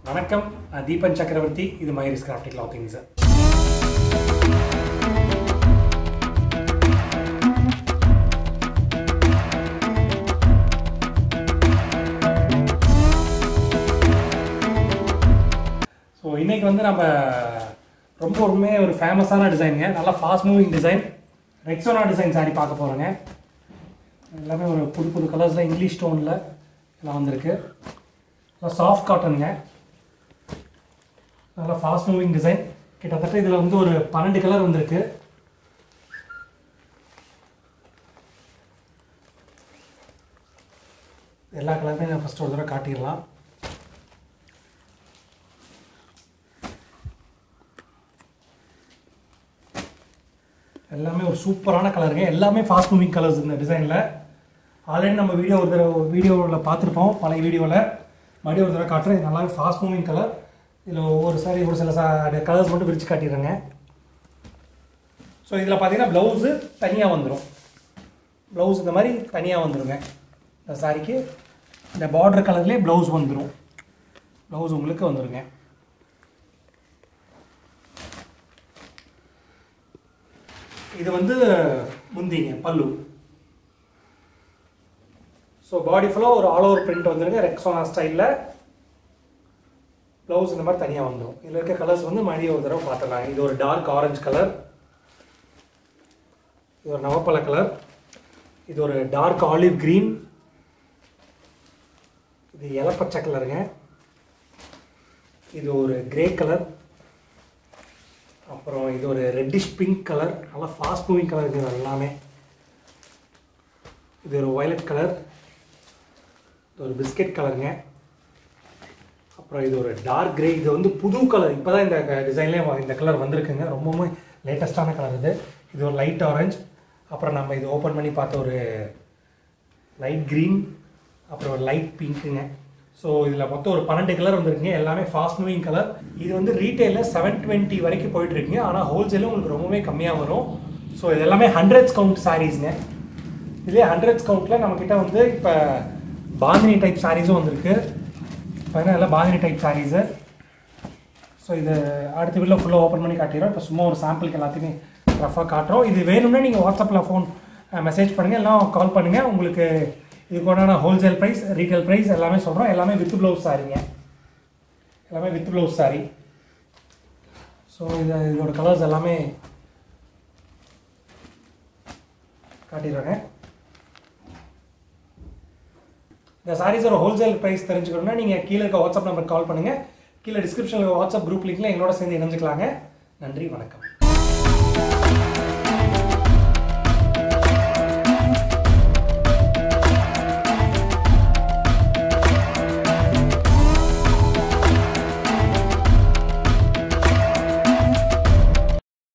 வணக்கம் நான் தீபன் சக்கரவர்த்தி இது மைரிஸ் கிராஃப்டிக் லாத்திங்ஸ் ஸோ இன்னைக்கு வந்து நம்ம ரொம்ப ரொம்ப ஒரு ஃபேமஸான டிசைனுங்க நல்லா fast moving design Rexona design sari பார்க்க போகிறோங்க எல்லாமே ஒரு புது புது கலர்ஸில் இங்கிலீஷ் ஸ்டோனில் எல்லாம் வந்திருக்கு சாஃப்ட் காட்டனுங்க நல்லா ஃபாஸ்ட் மூவிங் டிசைன் கிட்டத்தட்ட இதில் வந்து ஒரு பன்னெண்டு கலர் வந்திருக்கு எல்லா கலருமே நான் ஃபஸ்ட்டு ஒரு தடவை காட்டிடலாம் எல்லாமே ஒரு சூப்பரான கலருங்க எல்லாமே ஃபாஸ்ட் மூவிங் கலர்ஸ் இந்த டிசைனில் ஆல்ரெடி நம்ம வீடியோ ஒரு தடவை வீடியோவில் பார்த்துருப்போம் பழைய வீடியோவில் மறுபடியும் ஒரு தடவை காட்டுறேன் இது நல்லாவே ஃபாஸ்ட் மூவிங் கலர் இதில் ஒவ்வொரு சாரி ஒரு சில சா கலர்ஸ் மட்டும் விரித்து காட்டிடுறேங்க ஸோ இதில் பார்த்தீங்கன்னா ப்ளவுஸு தனியாக வந்துடும் ப்ளவுஸ் இந்த மாதிரி தனியாக வந்துடுங்க இந்த சாரிக்கு இந்த பார்டர் கலர்லேயே ப்ளவுஸ் வந்துடும் ப்ளவுஸ் உங்களுக்கு வந்துடுங்க இது வந்து முந்திங்க பல்லு ஸோ பாடி ஃபுல்லாக ஒரு ஆல் ஓவர் பிரிண்ட் வந்துருங்க ரெக்ஸோனா ஸ்டைலில் ப்ளவுஸ் இந்த மாதிரி தனியாக வந்துடும் இதில் இருக்க கலர்ஸ் வந்து மறுபடியும் ஒரு தடவை பார்த்துக்கலாம் இது ஒரு டார்க் ஆரஞ்சு கலர் இது ஒரு நவப்பழ கலர் இது ஒரு டார்க் ஆலிவ் க்ரீன் இது இலப்பச்சை கலருங்க இது ஒரு கிரே கலர் அப்புறம் இது ஒரு ரெட்டிஷ் பிங்க் கலர் நல்லா ஃபாஸ்ட் மூவிங் கலர் இது எல்லாமே இது ஒரு வயலட் கலர் இது ஒரு பிஸ்கெட் கலருங்க அப்புறம் இது ஒரு டார்க் கிரே இது வந்து புது கலர் இப்போ தான் இந்த டிசைன்லேயே இந்த கலர் வந்திருக்குங்க ரொம்பவுமே லேட்டஸ்டான கலர் இது இது ஒரு லைட் ஆரஞ்சு அப்புறம் நம்ம இது ஓப்பன் பண்ணி பார்த்த ஒரு லைட் க்ரீன் அப்புறம் ஒரு லைட் பிங்க்குங்க ஸோ இதில் மொத்தம் ஒரு பன்னெண்டு கலர் வந்துருக்குங்க எல்லாமே ஃபாஸ்ட் மூவிங் கலர் இது வந்து ரீட்டெயிலில் செவன் டுவெண்ட்டி வரைக்கும் போயிட்டு இருக்குங்க ஆனால் ஹோல்சேலும் உங்களுக்கு ரொம்பவே கம்மியாக வரும் ஸோ இது எல்லாமே ஹண்ட்ரட்ஸ் கவுண்ட் சாரீஸ்ங்க இதே ஹண்ட்ரட்ஸ் கவுண்ட்டில் நம்மக்கிட்ட வந்து இப்போ பாந்தினி டைப் சாரீஸும் வந்திருக்கு பார்த்தீங்கன்னா எல்லாம் பாந்தினி டைப் சாரீஸு ஸோ இது அடுத்த வீடியோ ஃபுல்லாக ஓப்பன் பண்ணி காட்டிடுறோம் இப்போ சும்மா ஒரு சாம்பிளுக்கு எல்லாத்தையுமே ரஃபாக காட்டுறோம் இது வேணும்னா நீங்கள் வாட்ஸ்அப்பில் ஃபோன் மெசேஜ் பண்ணுங்கள் எல்லாம் கால் பண்ணுங்கள் உங்களுக்கு இதுக்கு உண்டான ஹோல்சேல் ப்ரைஸ் ரீட்டைல் ப்ரைஸ் எல்லாமே சொல்கிறோம் எல்லாமே வித் ப்ளவுஸ் சாரிங்க எல்லாமே வித் ப்ளவுஸ் சாரி ஸோ இது இதோட கலர்ஸ் எல்லாமே காட்டிடுறேங்க இந்த சாரீஸோட ஹோல்சேல் ப்ரைஸ் தெரிஞ்சுக்கணும்னா நீங்கள் கீழே இருக்க வாட்ஸ்அப் நம்பர் கால் பண்ணுங்கள் கீழே டிஸ்கிரிப்ஷனில் வாட்ஸ்அப் குரூப் லிங்க்ல எங்களோட சேர்ந்து இணைஞ்சுக்கலாங்க நன்றி வணக்கம்